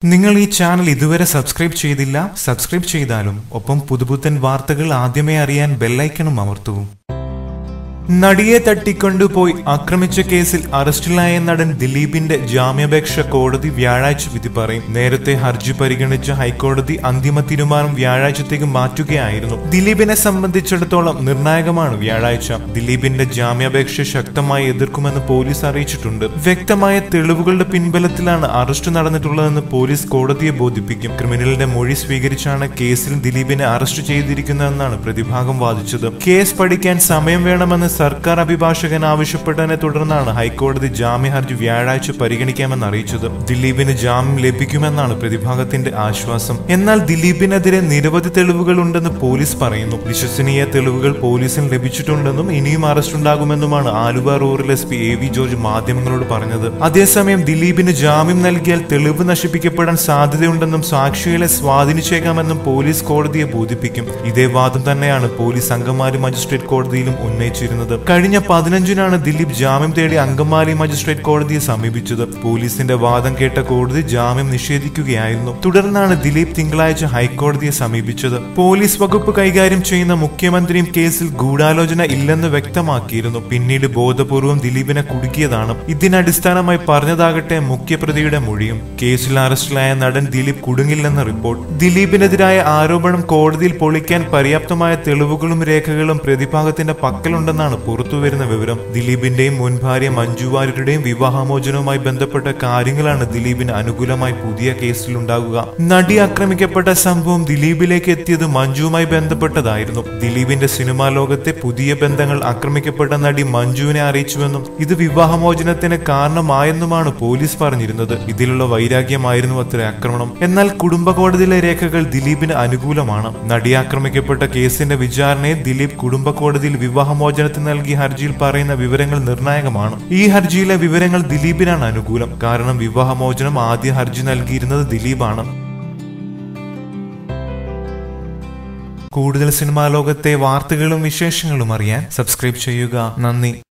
നിങ്ങൾ ഈ ചാനൽ ഇതുവരെ സബ്സ്ക്രൈബ് ചെയ്തില്ല സബ്സ്ക്രൈബ് ചെയ്താലും ഒപ്പം പുതുപുത്തൻ വാർത്തകൾ ആദ്യമേ അറിയാൻ ബെല്ലൈക്കണും അമർത്തൂ നടിയെ തട്ടിക്കൊണ്ടുപോയി ആക്രമിച്ച കേസിൽ അറസ്റ്റിലായ നടൻ ദിലീപിന്റെ ജാമ്യാപേക്ഷ കോടതി വ്യാഴാഴ്ച വിധി പറയും നേരത്തെ ഹർജി പരിഗണിച്ച ഹൈക്കോടതി അന്തിമ തീരുമാനം വ്യാഴാഴ്ചത്തേക്ക് മാറ്റുകയായിരുന്നു ദിലീപിനെ സംബന്ധിച്ചിടത്തോളം നിർണായകമാണ് വ്യാഴാഴ്ച ദിലീപിന്റെ ജാമ്യാപേക്ഷ ശക്തമായി എതിർക്കുമെന്ന് പോലീസ് അറിയിച്ചിട്ടുണ്ട് വ്യക്തമായ തെളിവുകളുടെ പിൻബലത്തിലാണ് അറസ്റ്റ് നടന്നിട്ടുള്ളതെന്ന് പോലീസ് കോടതിയെ ബോധിപ്പിക്കും ക്രിമിനലിന്റെ മൊഴി സ്വീകരിച്ചാണ് കേസിൽ ദിലീപിനെ അറസ്റ്റ് ചെയ്തിരിക്കുന്നതെന്നാണ് പ്രതിഭാഗം വാദിച്ചത് കേസ് പഠിക്കാൻ സമയം വേണമെന്ന് സർക്കാർ അഭിഭാഷകൻ ആവശ്യപ്പെട്ടതിനെ തുടർന്നാണ് ഹൈക്കോടതി ജാമ്യ ഹർജി വ്യാഴാഴ്ച പരിഗണിക്കാമെന്ന് അറിയിച്ചത് ദിലീപിന് ജാമ്യം ലഭിക്കുമെന്നാണ് പ്രതിഭാഗത്തിന്റെ ആശ്വാസം എന്നാൽ ദിലീപിനെതിരെ നിരവധി തെളിവുകൾ ഉണ്ടെന്ന് പോലീസ് പറയുന്നു വിശ്വസനീയ തെളിവുകൾ പോലീസിന് ലഭിച്ചിട്ടുണ്ടെന്നും ഇനിയും അറസ്റ്റ് ഉണ്ടാകുമെന്നുമാണ് Aluva rural S P A V George മാധ്യമങ്ങളോട് പറഞ്ഞത് അതേസമയം ദിലീപിന് ജാമ്യം നൽകിയാൽ തെളിവ് നശിപ്പിക്കപ്പെടാൻ സാധ്യതയുണ്ടെന്നും സാക്ഷികളെ സ്വാധീനിച്ചേക്കാമെന്നും പോലീസ് കോടതിയെ ബോധിപ്പിക്കും ഇതേ വാദം തന്നെയാണ് പോലീസ് അങ്കമാലി മജിസ്ട്രേറ്റ് കോടതിയിലും ഉന്നയിച്ചിരുന്നത് കഴിഞ്ഞ പതിനഞ്ചിനാണ് ദിലീപ് ജാമ്യം തേടി അങ്കമാലി മജിസ്ട്രേറ്റ് കോടതിയെ സമീപിച്ചത് പോലീസിന്റെ വാദം കേട്ട കോടതി ജാമ്യം നിഷേധിക്കുകയായിരുന്നു തുടർന്നാണ് ദിലീപ് തിങ്കളാഴ്ച ഹൈക്കോടതിയെ സമീപിച്ചത് പോലീസ് വകുപ്പ് കൈകാര്യം ചെയ്യുന്ന മുഖ്യമന്ത്രിയും കേസിൽ ഗൂഢാലോചന ഇല്ലെന്ന് വ്യക്തമാക്കിയിരുന്നു പിന്നീട് ബോധപൂർവം ദിലീപിനെ കുടുക്കിയതാണ് ഇതിനടിസ്ഥാനമായി പറഞ്ഞതാകട്ടെ മുഖ്യപ്രതിയുടെ മൊഴിയും കേസിൽ അറസ്റ്റിലായ നടൻ ദിലീപ് കുടുങ്ങില്ലെന്ന റിപ്പോർട്ട് ദിലീപിനെതിരായ ആരോപണം കോടതിയിൽ പൊളിക്കാൻ പര്യാപ്തമായ തെളിവുകളും രേഖകളും പ്രതിഭാഗത്തിന്റെ പക്കലുണ്ടെന്നാണ് പുറത്തുവരുന്ന വിവരം ദിലീപിന്റെയും മുൻ ഭാര്യ മഞ്ജു വാര്യരുടെയും വിവാഹമോചനവുമായി ബന്ധപ്പെട്ട കാര്യങ്ങളാണ് ദിലീപിന് അനുകൂലമായി പുതിയ കേസിൽ ഉണ്ടാകുക നടി ആക്രമിക്കപ്പെട്ട സംഭവം ദിലീപിലേക്ക് എത്തിയത് മഞ്ജുവുമായി ബന്ധപ്പെട്ടതായിരുന്നു ദിലീപിന്റെ സിനിമാ ലോകത്തെ പുതിയ ബന്ധങ്ങൾ ആക്രമിക്കപ്പെട്ട നടി മഞ്ജുവിനെ അറിയിച്ചുവെന്നും ഇത് വിവാഹമോചനത്തിന് കാരണമായെന്നുമാണ് പോലീസ് പറഞ്ഞിരുന്നത് ഇതിലുള്ള വൈരാഗ്യമായിരുന്നു അത്ര ആക്രമണം എന്നാൽ കുടുംബ കോടതിയിലെ രേഖകൾ ദിലീപിന് അനുകൂലമാണ് നടി ആക്രമിക്കപ്പെട്ട കേസിന്റെ വിചാരണയിൽ ദിലീപ് കുടുംബ കോടതിയിൽ വിവാഹമോചനത്തിന് നൽകിയ ഹർജിയിൽ പറയുന്ന വിവരങ്ങൾ നിർണായകമാണ് ഈ ഹർജിയിലെ വിവരങ്ങൾ ദിലീപിനാണ് അനുകൂലം കാരണം വിവാഹമോചനം ആദ്യ ഹർജി നൽകിയിരുന്നത് ദിലീപാണ് കൂടുതൽ സിനിമാ ലോകത്തെ വാർത്തകളും വിശേഷങ്ങളും അറിയാൻ സബ്സ്ക്രൈബ് ചെയ്യുക നന്ദി